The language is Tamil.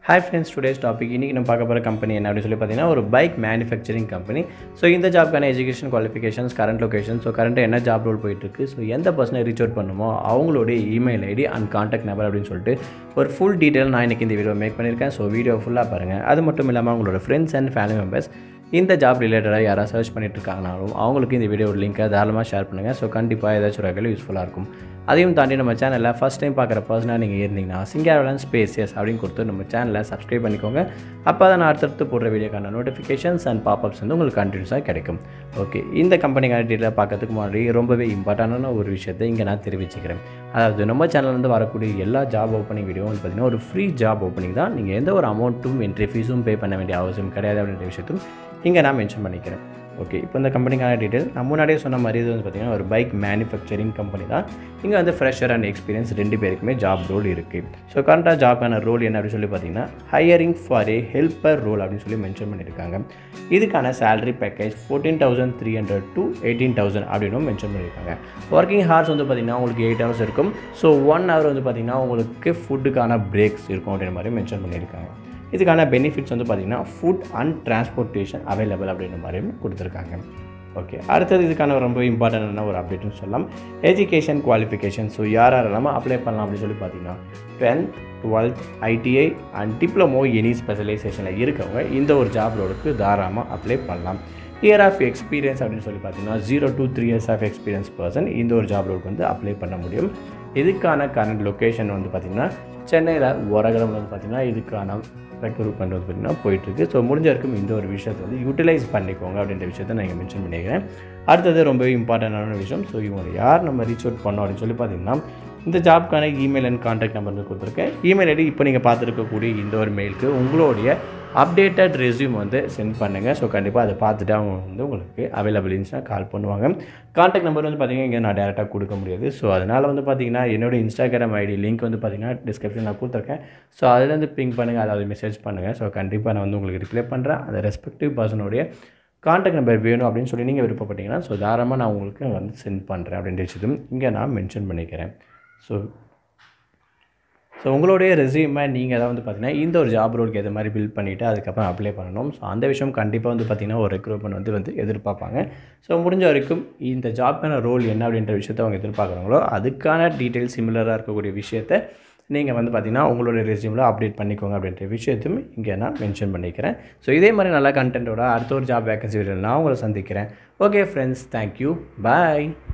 ஹாய் ஃப்ரெண்ட்ஸ் டுடேஸ் டாபிக் இன்றைக்கி நம்ம பார்க்க போகிற கம்பெனி என்ன அப்படின்னு சொல்லி பார்த்தீங்கன்னா ஒரு பைக் மேனுஃபேக்சரிங் கம்பெனி ஸோ இந்த ஜாப்க்கான education qualifications current location so கரண்ட்டாக என்ன ஜாப் ரோல் போயிட்டுருக்கு ஸோ எந்த பர்சனை ரீச் அவுட் பண்ணுமோ அவங்களுடைய email ID and contact number அப்படின்னு சொல்லிட்டு ஒரு ஃபுல் டீட்டெயில் நான் இன்றைக்கி இந்த வீடியோ மேக் பண்ணியிருக்கேன் ஸோ வீடியோ ஃபுல்லாக பாருங்கள் அது மட்டும் இல்லாமல் அவங்களோட ஃப்ரெண்ட்ஸ் அண்ட் ஃபேமிலி மெம்பர்ஸ் இந்த ஜாப் ரிலேட்டடாக யாராவது சர்ச் பண்ணிட்டு இருக்காங்கனாலும் அவங்களுக்கு இந்த வீடியோ லிங்க்கை தாராளமாக ஷேர் பண்ணுங்கள் ஸோ கண்டிப்பாக ஏதாச்சும் ஒரு வகையில் யூஸ்ஃபுல்லாக இருக்கும் அதையும் தாண்டி நம்ம சேனலில் ஃபஸ்ட் டைம் பார்க்குற பர்சனாக நீங்கள் இருந்தீங்கன்னா சிங்காவலன் ஸ்பேசியஸ் அப்படின்னு கொடுத்து நம்ம சேனலை சப்ஸ்கிரைப் பண்ணிக்கோங்க அப்போ தான் நான் அடுத்தடுத்து போடுற வீடியோக்கான நோட்டிஃபிகேஷன்ஸ் அண்ட் பாப்அப்ஸ் வந்து உங்களுக்கு கண்டினியூஸாக கிடைக்கும் ஓகே இந்த கம்பெனிக்கான டீட்டெயில் பார்க்கறதுக்கு முன்னாடி ரொம்பவே இம்பார்ட்டண்டான ஒரு விஷயத்தை இங்கே நான் தெரிவிச்சுக்கிறேன் அதாவது நம்ம சேனல்லேருந்து வரக்கூடிய எல்லா ஜாப் ஓப்பனிங் வீடியோ வந்து பார்த்திங்கன்னா ஒரு ஃப்ரீ ஜாப் ஓப்பனிங் தான் நீங்கள் எந்த ஒரு அமௌண்ட்டும் என்ட்ரி ஃபீஸும் பே பண்ண வேண்டிய அவசியம் கிடையாது அப்படின்ற விஷயத்தும் இங்கே நான் மென்ஷன் பண்ணிக்கிறேன் ஓகே இப்போ இந்த கம்பெனிக்கான டீட்டெயில் நான் முன்னாடியே சொன்ன மாதிரி இது வந்து பார்த்திங்கன்னா ஒரு பைக் மேனுஃபேக்சரிங் கம்பெனி தான் இங்கே வந்து ஃப்ரெஷர் அண்ட் எக்ஸ்பீரியன்ஸ் ரெண்டு பேருக்குமே ஜாப் ரோல் இருக்குது ஸோ கரண்ட்டாக ஜாப்க்கான ரோல் என்ன அப்படின்னு சொல்லி பார்த்தீங்கன்னா hiring for a helper role அப்படின்னு சொல்லி மென்ஷன் பண்ணியிருக்காங்க இதுக்கான salary package fourteen thousand three hundred to eighteen thousand அப்படின்னு மென்ஷன் பண்ணியிருக்காங்க ஒர்க்கிங் ஹார்ஸ் வந்து பார்த்திங்கன்னா உங்களுக்கு எயிட் ஹவர்ஸ் இருக்கும் ஸோ ஒன் ஹவர் வந்து பார்த்திங்கன்னா உங்களுக்கு ஃபுட்டுக்கான பிரேக்ஸ் இருக்கும் அப்படின்ற மாதிரி மென்ஷன் பண்ணியிருக்காங்க இதுக்கான பெனிஃபிட்ஸ் வந்து பார்த்திங்கன்னா ஃபுட் அண்ட் டிரான்ஸ்போர்ட்டேஷன் அவைலபிள் அப்படின்ற மாதிரியும் கொடுத்துருக்காங்க ஓகே அடுத்தது இதுக்கான ரொம்ப இம்பார்ட்டண்டான ஒரு அப்டேட்னு சொல்லலாம் எஜுகேஷன் குவாலிஃபிகேஷன் ஸோ யார் யாரெல்லாம் அப்ளை பண்ணலாம் அப்படின்னு சொல்லி பார்த்தீங்கன்னா tenth twelfth ITI and diploma any ஸ்பெஷலைசேஷனில் இருக்கவங்க இந்த ஒரு ஜாப் ரோடுக்கு தாராளமாக அப்ளை பண்ணலாம் இயர் ஆஃப் எக்ஸ்பீரியன்ஸ் அப்படின்னு சொல்லி பார்த்தீங்கன்னா zero to three years of experience person இந்த ஒரு ஜாப் ரோடுக்கு வந்து அப்ளை பண்ண முடியும் இதுக்கான கரண்ட் லொக்கேஷன் வந்து பார்த்திங்கன்னா சென்னையில் ஒரகரம் வந்து பார்த்திங்கன்னா இதுக்கான ரெக்ரூட்மெண்ட் வந்து பார்த்திங்கன்னா போயிட்டுருக்கு ஸோ முடிஞ்ச வரைக்கும் இந்த ஒரு விஷயத்தை வந்து யூட்டிலைஸ் பண்ணிக்கோங்க அப்படின்ற விஷயத்த நான் இங்கே மென்ஷன் பண்ணிக்கிறேன் அடுத்தது ரொம்பவே இம்பார்ட்டண்டான விஷயம் ஸோ இவங்க யார் நம்ம ரீச் அவுட் பண்ணோம் அப்படின்னு சொல்லி பார்த்தீங்கன்னா இந்த ஜாப்க்கான இமெயில் அண்ட் கான்டாக்ட் நம்பர் வந்து கொடுத்துருக்கேன் இமெயில் ஐடி இப்போ நீங்கள் பார்த்துருக்கக்கூடிய இந்த ஒரு மெயிலுக்கு உங்களுடைய அப்டேட்டட் ரெஸ்யூம் வந்து சென்ட் பண்ணுங்கள் ஸோ கண்டிப்பாக அதை பார்த்துட்டு அவங்க வந்து உங்களுக்கு அவைலபிள் இருந்துச்சுன்னா கால் பண்ணுவாங்க கான்டாக்ட் நம்பர் வந்து பார்த்திங்கன்னா இங்கே நான் டேரெக்டாக கொடுக்க முடியாது ஸோ அதனால் வந்து பார்த்திங்கன்னா என்னோட இன்ஸ்டாகிராம் ஐடி லிங்க் வந்து பார்த்திங்கன்னா டிஸ்கிரிப்ஷன் நான் கொடுத்துருக்கேன் ஸோ அதுலேருந்து பிங்க் பண்ணுங்கள் அதாவது மெசேஜ் பண்ணுங்கள் ஸோ கண்டிப்பாக நான் வந்து உங்களுக்கு ரிப்ளை பண்ணுறேன் அந்த ரெஸ்பெக்டிவ் பர்சனுடைய கான்டாக்ட் நம்பர் வேணும் அப்படின்னு சொல்லி நீங்கள் விருப்பப்பட்டீங்கன்னா ஸோ தாராளமாக நான் உங்களுக்கு வந்து சென்ட் பண்ணுறேன் அப்படின்ற விஷயத்தையும் இங்கே நான் மென்ஷன் பண்ணிக்கிறேன் ஸோ ஸோ உங்களுடைய ரெசியூமை நீங்கள் தான் வந்து பார்த்தீங்கன்னா இந்த ஒரு ஜாப் ரோலுக்கு எது மாதிரி பில்ட் பண்ணிவிட்டு அதுக்கப்புறம் அப்ளை பண்ணணும் ஸோ அந்த விஷயம் கண்டிப்பாக வந்து பார்த்திங்கன்னா ஒரு ரெக்ரூட்மெண்ட் வந்து வந்து எதிர்பார்ப்பாங்க ஸோ முடிஞ்ச வரைக்கும் இந்த ஜாப்க்கான ரோல் என்ன அப்படின்ற விஷயத்தை அவங்க எதிர்பார்க்குறாங்களோ அதுக்கான டீட்டெயில் சிமிலராக இருக்கக்கூடிய விஷயத்தை நீங்கள் வந்து பார்த்திங்கன்னா உங்களோட ரெசியூமில் அப்டேட் பண்ணிக்கோங்க அப்படின்ற விஷயத்தையும் இங்கே நான் மென்ஷன் பண்ணிக்கிறேன் ஸோ இதே மாதிரி நல்ல கண்டென்ட்டோட அடுத்த ஒரு ஜாப் வேகன்சி நான் உங்களை சந்திக்கிறேன் ஓகே ஃப்ரெண்ட்ஸ் தேங்க்யூ பாய்